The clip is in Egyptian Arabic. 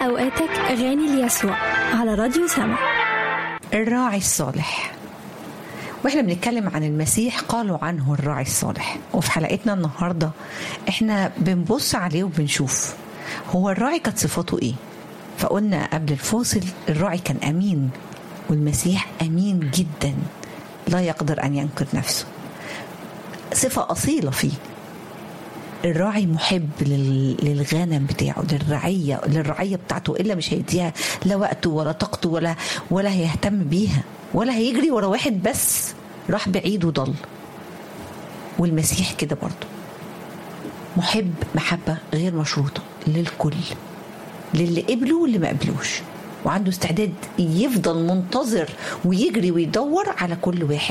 أوقاتك أغاني ليسوع على راديو سما الراعي الصالح واحنا بنتكلم عن المسيح قالوا عنه الراعي الصالح وفي حلقتنا النهارده احنا بنبص عليه وبنشوف هو الراعي كانت صفاته ايه فقلنا قبل الفاصل الراعي كان امين والمسيح امين جدا لا يقدر ان ينكر نفسه صفه اصيله فيه الراعي محب لل- للغنم بتاعه للرعيه للرعيه بتاعته الا مش هيديها لا وقته ولا طاقته ولا ولا هيهتم بيها ولا هيجري ورا واحد بس راح بعيد وضل والمسيح كده برضه محب محبه غير مشروطه للكل للي قبله واللي ما قبلوش وعنده استعداد يفضل منتظر ويجري ويدور على كل واحد